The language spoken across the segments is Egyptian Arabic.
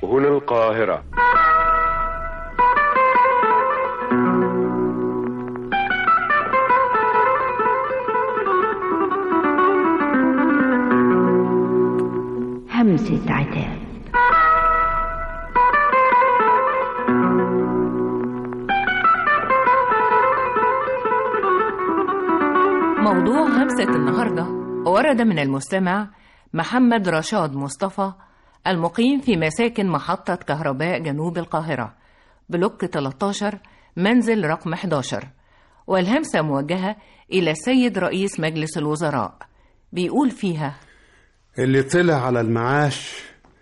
هنا القاهرة همسة عتاب موضوع همسة النهاردة ورد من المستمع محمد رشاد مصطفى المقيم في مساكن محطة كهرباء جنوب القاهرة بلوك 13 منزل رقم 11 والهمسة موجهة إلى السيد رئيس مجلس الوزراء بيقول فيها اللي طلع على المعاش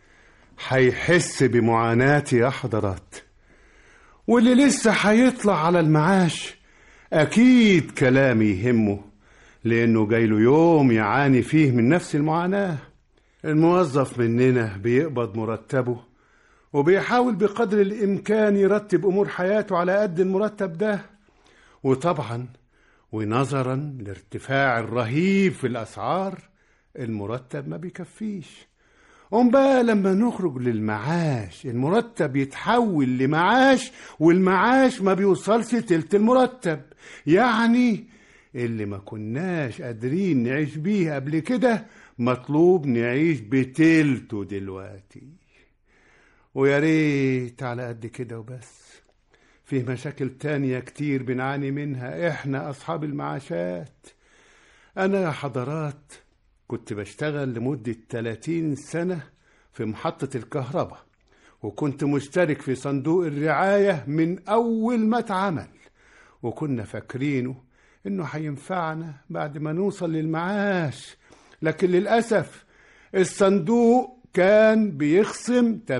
هيحس بمعاناتي يا حضرات واللي لسه هيطلع على المعاش أكيد كلامي يهمه لأنه جايله يوم يعاني فيه من نفس المعاناة الموظف مننا بيقبض مرتبه وبيحاول بقدر الإمكان يرتب أمور حياته على قد المرتب ده وطبعا ونظرا لارتفاع الرهيب في الأسعار المرتب ما بيكفيش قوم بقى لما نخرج للمعاش المرتب يتحول لمعاش والمعاش ما بيوصلش تلت المرتب يعني اللي ما كناش قادرين نعيش بيه قبل كده مطلوب نعيش بتلته دلوقتي ويا ريت على قد كده وبس فيه مشاكل تانية كتير بنعاني منها احنا اصحاب المعاشات انا يا حضرات كنت بشتغل لمدة 30 سنة في محطة الكهرباء وكنت مشترك في صندوق الرعاية من أول ما اتعمل وكنا فاكرينه إنه هينفعنا بعد ما نوصل للمعاش لكن للأسف الصندوق كان بيخصم 8%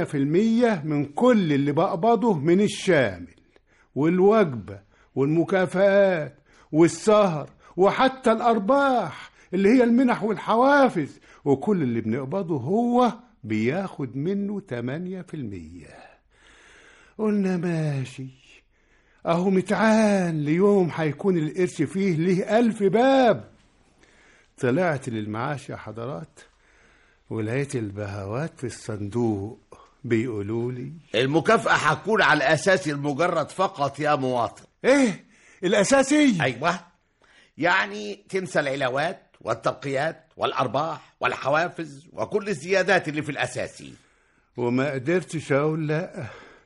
من كل اللي بقبضه من الشامل والوجبة والمكافآت والسهر وحتى الأرباح اللي هي المنح والحوافز وكل اللي بنقبضه هو بياخد منه 8% قلنا ماشي أهو متعان ليوم هيكون القرش فيه ليه ألف باب طلعت للمعاش يا حضرات ولقيت البهوات في الصندوق بيقولوا لي المكافأة هتكون على الأساس المجرد فقط يا مواطن ايه الاساسي أيوة يعني تنسى العلاوات والترقيات والأرباح والحوافز وكل الزيادات اللي في الأساسي وما قدرتش اقول لا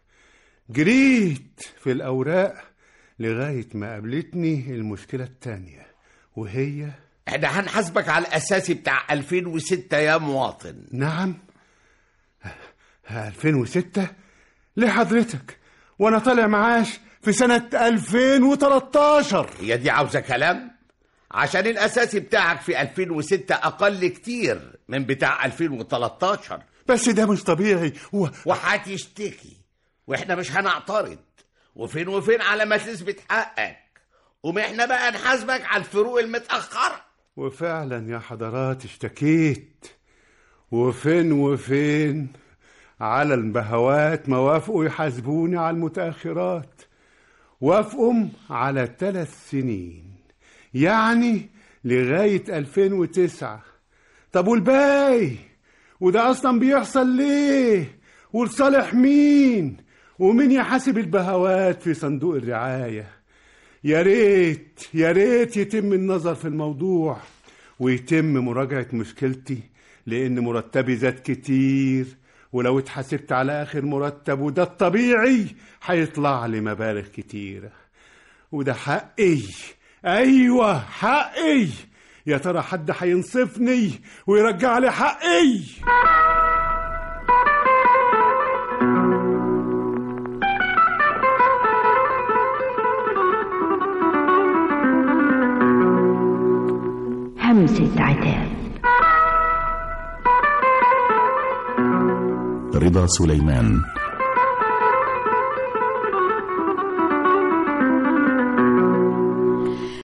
جريت في الاوراق لغايه ما قابلتني المشكله التانيه وهي احنا هنحاسبك على الأساسي بتاع 2006 يا مواطن نعم 2006 ليه حضرتك وانا طالع معاش في سنه 2013 هي دي عاوزة كلام عشان الأساسي بتاعك في 2006 أقل كتير من بتاع 2013 بس ده مش طبيعي و... وهتشتكي واحنا مش هنعترض وفين وفين على ما تثبت حقك وما احنا بقى نحاسبك على الفروق المتأخرة وفعلا يا حضرات اشتكيت وفين وفين على البهوات ما وافقوا يحاسبوني على المتأخرات وافقوا على ثلاث سنين يعني لغاية 2009 طب والباقي وده أصلا بيحصل ليه ولصالح مين ومين يحاسب البهوات في صندوق الرعاية يا ريت يا ريت يتم النظر في الموضوع ويتم مراجعة مشكلتي لأن مرتبي زاد كتير ولو اتحاسبت على آخر مرتب وده الطبيعي هيطلع لي مبالغ كتيرة وده حقي أيوة حقي يا ترى حد هينصفني ويرجع لي حقي همسة عتاب رضا سليمان